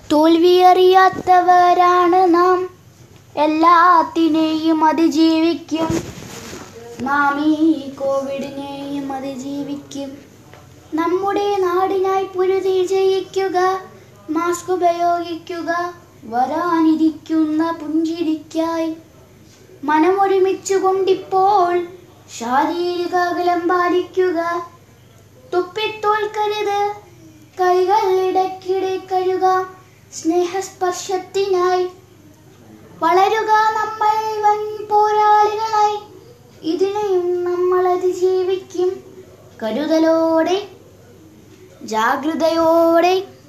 തോൽവിയറിയാത്തവരാണ് നാം എല്ലാത്തിനെയും അതിജീവിക്കും നാം ഈ കോവിഡിനെയും അതിജീവിക്കും നമ്മുടെ നാടിനായി പൊരുതി ജയിക്കുക മാസ്ക് ഉപയോഗിക്കുക വരാനിരിക്കുന്ന പുഞ്ചിരിക്കായി മനമൊരുമിച്ചു കൊണ്ടിപ്പോൾ ശാരീരിക അകലം പാലിക്കുക തുപ്പിത്തോൽക്കരുത് കൈകൾ ഇടയ്ക്കിടെ കഴുകാം സ്നേഹസ്പർശത്തിനായി വളരുക നമ്മൾ വൻ പോരാളികളായി ഇതിനെയും നമ്മൾ അതിജീവിക്കും കരുതലോടെ ജാഗ്രതയോടെ